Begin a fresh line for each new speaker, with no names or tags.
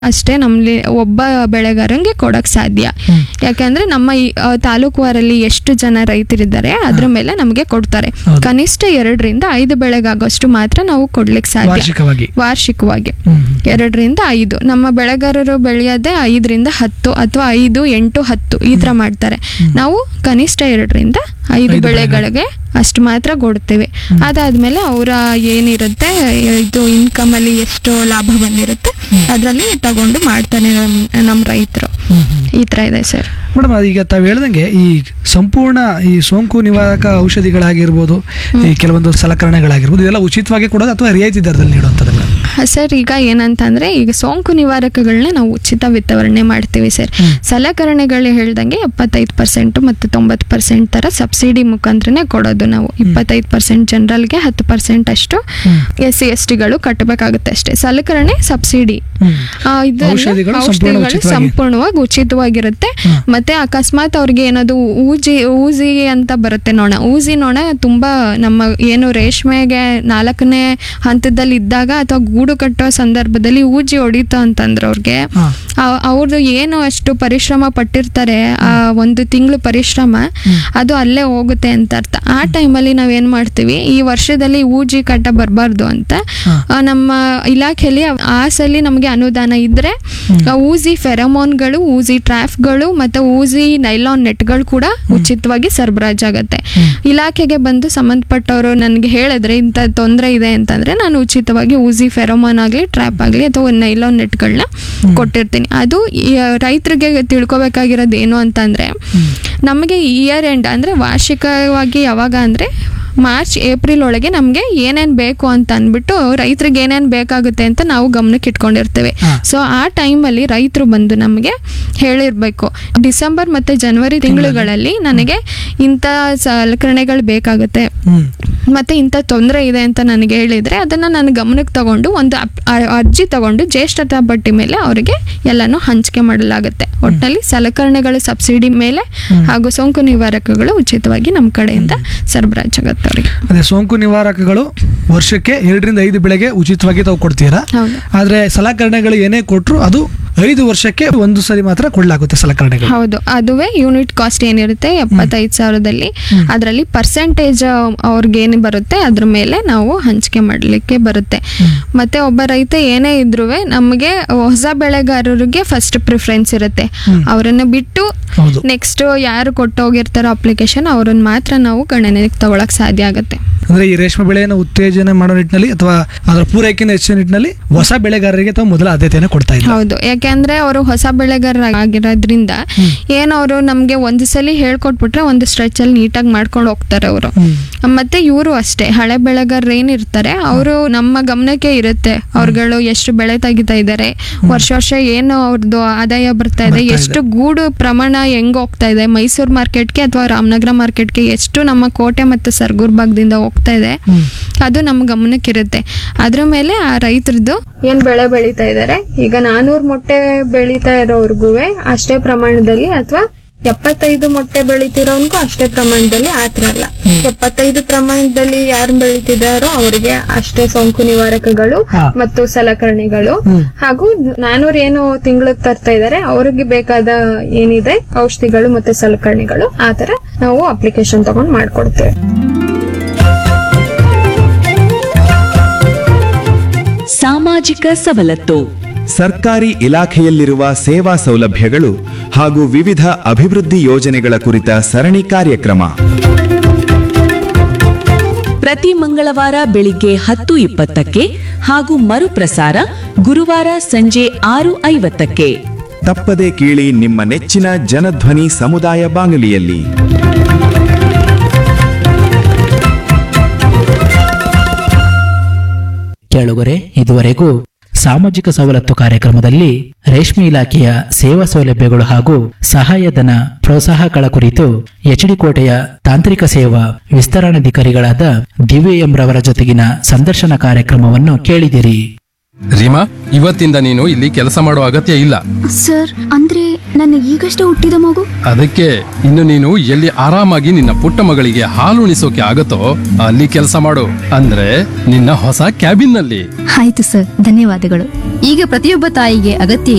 ಅಷ್ಟೇ ನಮ್ಮಲ್ಲಿ ಒಬ್ಬ ಬೆಳೆಗಾರಂಗೆ ಕೊಡಕ್ ಸಾಧ್ಯ ಯಾಕಂದ್ರೆ ನಮ್ಮ ಈ ಆ, ತಾಲೂಕುವಾರಲ್ಲಿ ಎಷ್ಟು ಜನ ರೈತರಿದ್ದಾರೆ ಅದ್ರ ಮೇಲೆ ನಮಗೆ ಕೊಡ್ತಾರೆ
ಹೌದು.
ಕನಿಷ್ಠ ಎರಡರಿಂದ ಐದು ಬೆಳೆಗಾಗೋಷ್ಟು ಮಾತ್ರ ನಾವು ಕೊಡ್ಲಿಕ್ಕೆ ಸಾಧ್ಯ
ವಾರ್ಷಿಕವಾಗಿ
ವಾರ್ಷಿಕವಾಗಿ
ಹ್ಮ್.
ಎರಡರಿಂದ ಐದು ನಮ್ಮ ಬೆಳೆಗಾರರು ಬೆಳೆಯೋದೇ ಐದರಿಂದ ಹತ್ತು ಅಥವಾ ಐದು ಎಂಟು ಹತ್ತು ಈ ತರ ಮಾಡ್ತಾರೆ ನಾವು ಕನಿಷ್ಠ ಎರಡರಿಂದ ಐದು
ಐದು
ಬೆಳೆಗಳಿಗೆ ಅಷ್ಟು ಮಾತ್ರ ಕೊಡ್ತೇವೆ ಅದಾದ್ಮೇಲೆ ಅವರ ಏನಿರುತ್ತೆ ಇದು ಇನ್ಕಮ್ ಅಲ್ಲಿ ಎಷ್ಟು ಲಾಭ ಬಂದಿರುತ್ತೆ ಅದರಲ್ಲಿ ತಗೊಂಡು ಮಾಡ್ತಾನೆ ನಮ್ ನಮ್ಮ ರೈತರು
ಹ್ಮ್, ಹ್ಮ್.
ಈ ತರ ಇದೆ ಸರ್
ಮೇಡಮ್ ಈಗ ತಾವು ಹೇಳ್ದಂಗೆ ಈ ಸಂಪೂರ್ಣ ಈ ಸೋಂಕು ನಿವಾರಕ ಔಷಧಿಗಳಾಗಿರ್ಬೋದು ಈ ಕೆಲವೊಂದು ಸಲಕರಣೆಗಳಾಗಿರ್ಬೋದು ಇದೆಲ್ಲ ಉಚಿತವಾಗಿ ಕೊಡೋದು ಅಥವಾ ರಿಯಾಯಿತಿ ದರದಲ್ಲಿ ನೀಡುವಂಥದ್ದು ಮೇಡಮ್
ಸರ್ ಈಗ ಏನಂತಂದ್ರೆ ಈಗ ಸೋಂಕು ನಿವಾರಕಗಳನ್ನ ನಾವು ಉಚಿತ ವಿತರಣೆ ಮಾಡ್ತೀವಿ ಸರ್
ಹ್ಮ್.
ಸಲಕರಣೆಗಳು ಹೇಳ್ದಂಗೆ ಎಪ್ಪತ್ತೈದು ಪರ್ಸೆಂಟ್ ಮತ್ತು ತೊಂಬತ್ತು ಪರ್ಸೆಂಟ್ ತರ ಸಬ್ಸಿಡಿ ಮುಖಾಂತರನೇ ಕೊಡೋದು ನಾವು ಇಪ್ಪತ್ತೈದು ಪರ್ಸೆಂಟ್ ಜನರಲ್ಗೆ ಹತ್ತು ಪರ್ಸೆಂಟ್ ಅಷ್ಟು
ಹ್ಮ್.
ಎಸ್ ಸಿ ಎಸ್ ಟಿಗಳು ಕಟ್ಟಬೇಕಾಗುತ್ತೆ ಅಷ್ಟೇ ಸಲಕರಣೆ ಸಬ್ಸಿಡಿ
ಹ್ಮ್.
ಆ, ಇದೆಲ್ಲ
ಔಷಧಿಗಳು ಸಂಪೂರ್ಣ
ಔಷಧಿಗಳು
ಉಚಿತವಾಗಿ.
ಸಂಪೂರ್ಣವಾಗಿ ಉಚಿತವಾಗಿರುತ್ತೆ
ಹ್ಮ್.
ಮತ್ತೆ ಅಕಸ್ಮಾತ್ ಅವ್ರಿಗೆ ಏನದು ಊಜಿ ಊಜಿ ಅಂತ ಬರುತ್ತೆ ನೋಣ ಊಜಿ ನೋಣ ತುಂಬಾ ನಮ್ಮ ಏನು ರೇಷ್ಮೆಗೆ ನಾಲ್ಕನೇ ಹಂತದಲ್ಲಿ ಇದ್ದಾಗ ಅಥವಾ ಗೂಡು ಕಟ್ಟೋ ಸಂದರ್ಭದಲ್ಲಿ ಊಜಿ ಹೊಡಿತು ಅಂತಂದ್ರೆ ಅವ್ರಿಗೆ
ಹಾ.
ಅವ್ರದ್ದು ಏನು ಅಷ್ಟು ಪರಿಶ್ರಮ ಪಟ್ಟಿರ್ತಾರೆ ಆ ಒಂದು ತಿಂಗಳು ಪರಿಶ್ರಮ ಅದು ಅಲ್ಲೇ ಹೋಗುತ್ತೆ ಅಂತ ಅರ್ಥ ಆ ಟೈಮಲ್ಲಿ ನಾವೇನ್ ಮಾಡ್ತೀವಿ ಈ ವರ್ಷದಲ್ಲಿ ಊಜಿ ಕಟ್ಟ ಬರಬಾರ್ದು ಅಂತ
ಹಾ.
ಆ, ನಮ್ಮ ಇಲಾಖೆಯಲ್ಲಿ ಆ ಸಲ ನಮಗೆ ಅನುದಾನ ಇದ್ರೆ ಆ ಊಜಿ ಫೆರಮೋನ್ಗಳು ಊಜಿ ಟ್ರಾಫ್ಗಳು ಮತ್ತೆ ಊಜಿ ನೈಲಾನ್ ನೆಟ್ಗಳು ಕೂಡ ಉಚಿತವಾಗಿ ಸರಬರಾಜಾಗತ್ತೆ ಇಲಾಖೆಗೆ ಬಂದು ಸಂಬಂಧಪಟ್ಟವರು ನನಗೆ ಹೇಳಿದ್ರೆ ಇಂಥ ತೊಂದರೆ ಇದೆ ಅಂತಂದ್ರೆ ನಾನು ಉಚಿತವಾಗಿ ಊಜಿ ಫೆರೋಮೋನ್ ಆಗಲಿ ಟ್ರ್ಯಾಪ್ ಆಗಲಿ ಅಥವಾ ನೈಲಾನ್ ನೆಟ್ಗಳನ್ನ ಕೊಟ್ಟಿರ್ತೀನಿ ಅದು ಈ ರೈತರಿಗೆ ತಿಳ್ಕೊಬೇಕಾಗಿರೋದು ಏನು ಅಂತಂದ್ರೆ ನಮಗೆ ಇಯರ್ ಎಂಡ್ ಅಂದ್ರೆ ವಾರ್ಷಿಕವಾಗಿ ಯಾವಾಗ ಅಂದ್ರೆ ಮಾರ್ಚ್ ಏಪ್ರಿಲ್ ಒಳಗೆ ನಮಗೆ ಏನೇನು ಬೇಕು ಅಂತ ಅಂದ್ಬಿಟ್ಟು ರೈತರಿಗೆ ಏನೇನು ಬೇಕಾಗುತ್ತೆ ಅಂತ ನಾವು ಗಮನಕ್ಕೆ ಇಟ್ಕೊಂಡಿರ್ತೇವೆ
ಹಾ.
ಸೊ ಆ ಟೈಮಲ್ಲಿ ರೈತರು ಬಂದು ನಮಗೆ ಹೇಳಿರ್ಬೇಕು ಡಿಸೆಂಬರ್ ಮತ್ತೆ ಜನವರಿ ತಿಂಗಳುಗಳಲ್ಲಿ ನನಗೆ ಇಂಥ ಸಲಕರಣೆಗಳು ಬೇಕಾಗುತ್ತೆ
ಹ್ಮ್.
ಮತ್ತೆ ಇಂಥ ತೊಂದರೆ ಇದೆ ಅಂತ ನನಗೆ ಹೇಳಿದ್ರೆ ಅದನ್ನ ನಾನು ಗಮನಕ್ಕೆ ತಗೊಂಡು ಒಂದು ಅಪ್- ಅ- ಅರ್ಜಿ ತಗೊಂಡು ಜ್ಯೇಷ್ಠತಾ ಪಟ್ಟಿ ಮೇಲೆ ಅವರಿಗೆ ಎಲ್ಲಾನು ಹಂಚಿಕೆ ಮಾಡಲಾಗುತ್ತೆ ಒಟ್ಟಿನಲ್ಲಿ ಸಲಕರಣೆಗಳ ಸಬ್ಸಿಡಿ ಮೇಲೆ ಹಾಗೂ ಸೋಂಕು ನಿವಾರಕಗಳು ಉಚಿತವಾಗಿ ನಮ್ಮ ಕಡೆಯಿಂದ ಸರಬರಾಜಾಗತ್ತೆ ಅವರಿಗೆ
ಅದೇ ಸೋಂಕು ನಿವಾರಕಗಳು ವರ್ಷಕ್ಕೆ ಎರಡರಿಂದ ಐದು ಬೆಳೆಗೆ ಉಚಿತವಾಗಿ ತಾವು ಕೊಡ್ತೀರಾ
ಹೌದು
ಆದ್ರೆ ಸಲಕರಣೆಗಳು ಏನೇ ಕೊಟ್ಟರು ಅದು ಐದು ವರ್ಷಕ್ಕೆ ಒಂದು ಸರಿ ಮಾತ್ರ ಕೊಡಲಾಗುತ್ತೆ ಸಲಕರಣೆಗಳು
ಹೌದು ಅದುವೇ ಯೂನಿಟ್ ಕಾಸ್ಟ್ ಏನಿರುತ್ತೆ ಎಪ್ಪತ್ತೈದು ಸಾವಿರದಲ್ಲಿ ಅದರಲ್ಲಿ ಪರ್ಸೆಂಟೇಜ್ ಅವ್ರಿಗೆ ಏನು ಬರುತ್ತೆ ಅದ್ರ ಮೇಲೆ ನಾವು ಹಂಚಿಕೆ ಮಾಡಲಿಕ್ಕೆ ಬರುತ್ತೆ ಮತ್ತೆ ಒಬ್ಬ ರೈತ ಏನೇ ಇದ್ರೂ ನಮಗೆ ಹೊಸ ಬೆಳೆಗಾರರಿಗೆ ಫಸ್ಟ್ ಪ್ರಿಫರೆನ್ಸ್ ಇರುತ್ತೆ ಅವರನ್ನ ಬಿಟ್ಟು
ಹೌದು
ನೆಕ್ಸ್ಟ್ ಯಾರು ಕೊಟ್ಟೋಗಿರ್ತಾರೋ ಅಪ್ಲಿಕೇಶನ್ ಅವ್ರನ್ನ ಮಾತ್ರ ನಾವು ಗಣನೆಗೆ ತಗೊಳಕ್ ಸಾಧ್ಯ ಆಗುತ್ತೆ
ಅಂದ್ರೆ ಈ ರೇಷ್ಮೆ ಬೆಳೆಯನ್ನು ಉತ್ತೇಜನ ಮಾಡೋ ನಿಟ್ಟಿನಲ್ಲಿ ಅಥವಾ ಅದರ ಪೂರೈಕೆಯನ್ನು ಹೆಚ್ಚಿನ ನಿಟ್ಟಿನಲ್ಲಿ ಹೊಸ ಬೆಳೆಗಾರರಿಗೆ ತಾವು ಮೊದಲ ಆದ್ಯತೆಯನ್ನು ಕೊಡ್ತಾ ಇದ್ದಾರೆ
ಹೌದು ಯಾಕೆಂದ್ರೆ ಅವರು ಹೊಸ ಬೆಳೆಗಾರ ಆಗಿರೋದ್ರಿಂದ ಏನು ಅವರು ನಮ್ಗೆ ಒಂದು ಸಲ ಹೇಳ್ಕೊಟ್ಬಿಟ್ರೆ ಒಂದು ಸ್ಟ್ರೆಚ್ ಅಲ್ಲಿ ನೀಟಾಗಿ ಮಾಡ್ಕೊಂಡು ಹೋಗ್ತಾರೆ ಅವರು
ಹ್ಮ್.
ಮತ್ತೆ ಇವರು ಅಷ್ಟೇ ಹಳೆ ಬೆಳೆಗಾರರು ಏನಿರ್ತಾರೆ ಅವರು ನಮ್ಮ ಗಮನಕ್ಕೆ ಇರುತ್ತೆ ಅವ್ರುಗಳು ಎಷ್ಟು ಬೆಳೆ ತೆಗಿತಾ ಇದ್ದಾರೆ ವರ್ಷ ವರ್ಷ ಏನು ಅವ್ರದ್ದು ಆದಾಯ ಬರ್ತಾ ಇದೆ
ಬರ್ತಾ ಇದೆ.
ಎಷ್ಟು ಗೂಡು ಪ್ರಮಾಣ ಹೆಂಗ್ ಹೋಗ್ತಾ ಇದೆ ಮೈಸೂರು ಮಾರ್ಕೆಟ್ಗೆ ಅಥವಾ ರಾಮನಗರ ಮಾರ್ಕೆಟ್ಗೆ ಎಷ್ಟು ನಮ್ಮ ಕೋಟೆ ಮತ್ತು ಸರ್ಗೂರ್ ಭಾಗದಿಂದ ಹೋಗ್ತಾ ಇದೆ
ಹ್ಮ್.
ಅದು ನಮ್ಮ ಗಮನಕ್ಕಿರುತ್ತೆ ಅದ್ರ ಮೇಲೆ ಆ ರೈತರದ್ದು ಏನ್ ಬೆಳೆ ಬೆಳೀತಾ ಇದ್ದಾರೆ ಈಗ ನಾನೂರು ಮೊಟ್ಟೆ ಬೆಳೀತಾ ಇರೋರ್ಗು ಅಷ್ಟೇ ಪ್ರಮಾಣದಲ್ಲಿ ಅಥವಾ ಎಪ್ಪತ್ತೈದು ಮೊಟ್ಟೆ ಬೆಳಿತಿರೋನ್ಗೂ ಅಷ್ಟೇ ಪ್ರಮಾಣದಲ್ಲಿ ಆತರ ಅಲ್ಲ ಎಪ್ಪತ್ತೈದು ಪ್ರಮಾಣದಲ್ಲಿ ಯಾರು ಬೆಳಿತಿದಾರೋ ಅವರಿಗೆ ಅಷ್ಟೇ ಸೋಂಕು ನಿವಾರಕಗಳು
ಹಾ.
ಮತ್ತು ಸಲಕರಣೆಗಳು
ಹ್ಮ್.
ಹಾಗೂ ನಾನೂರು ಏನು ತಿಂಗಳಿಗೆ ತರ್ತಾ ಇದಾರೆ ಅವ್ರಿಗೆ ಬೇಕಾದ ಏನಿದೆ ಔಷಧಿಗಳು ಮತ್ತೆ ಸಲಕರಣೆಗಳು ಆತರ ನಾವು ಅಪ್ಲಿಕೇಶನ್ ತಗೊಂಡ್ ಮಾಡ್ಕೊಡ್ತೇವೆ
ಸಾಮಾಜಿಕ ಸವಲತ್ತು
ಸರ್ಕಾರಿ ಇಲಾಖೆಯಲ್ಲಿರುವ ಸೇವಾ ಸೌಲಭ್ಯಗಳು ಹಾಗೂ ವಿವಿಧ ಅಭಿವೃದ್ಧಿ ಯೋಜನೆಗಳ ಕುರಿತ ಸರಣಿ ಕಾರ್ಯಕ್ರಮ
ಪ್ರತಿ ಮಂಗಳವಾರ ಬೆಳಿಗ್ಗೆ ಹತ್ತು ಇಪ್ಪತ್ತಕ್ಕೆ ಹಾಗೂ ಮರುಪ್ರಸಾರ ಗುರುವಾರ ಸಂಜೆ ಆರು ಐವತ್ತಕ್ಕೆ
ತಪ್ಪದೆ ಕೇಳಿ ನಿಮ್ಮ ನೆಚ್ಚಿನ ಜನಧ್ವನಿ ಸಮುದಾಯ ಬಾನುಲಿಯಲ್ಲಿ
ಕೇಳುಗರೆ ಇದುವರೆಗೂ ಸಾಮಾಜಿಕ ಸವಲತ್ತು ಕಾರ್ಯಕ್ರಮದಲ್ಲಿ ರೇಷ್ಮೆ ಇಲಾಖೆಯ ಸೇವಾ ಸೌಲಭ್ಯಗಳು ಹಾಗೂ ಸಹಾಯಧನ ಪ್ರೋತ್ಸಾಹಗಳ ಕುರಿತು ಎಚ್ಡಿ ಕೋಟೆಯ ತಾಂತ್ರಿಕ ಸೇವಾ ವಿಸ್ತರಣಾಧಿಕಾರಿಗಳಾದ ದಿವ್ಯ ಎಂರವರ ಜೊತೆಗಿನ ಸಂದರ್ಶನ ಕಾರ್ಯಕ್ರಮವನ್ನು ಕೇಳಿದಿರಿ
ರೀಮಾ ಇವತ್ತಿಂದ ನೀನು ಇಲ್ಲಿ ಕೆಲಸ ಮಾಡೋ ಅಗತ್ಯ ಇಲ್ಲ
ಸರ್ ಅಂದ್ರೆ ನನ್ನ ಈಗಷ್ಟೇ ಹುಟ್ಟಿದ ಮಗು
ಅದಕ್ಕೆ ಇನ್ನು ನೀನು ಎಲ್ಲಿ ಆರಾಮಾಗಿ ನಿನ್ನ ಪುಟ್ಟ ಮಗಳಿಗೆ ಹಾಲು ಉಣಿಸೋಕೆ ಆಗತ್ತೋ ಅಲ್ಲಿ ಕೆಲಸ ಮಾಡು ಅಂದ್ರೆ ನಿನ್ನ ಹೊಸ ಕ್ಯಾಬಿನ್ ನಲ್ಲಿ
ಆಯ್ತು ಸರ್ ಧನ್ಯವಾದಗಳು
ಈಗ ಪ್ರತಿಯೊಬ್ಬ ತಾಯಿಗೆ ಅಗತ್ಯ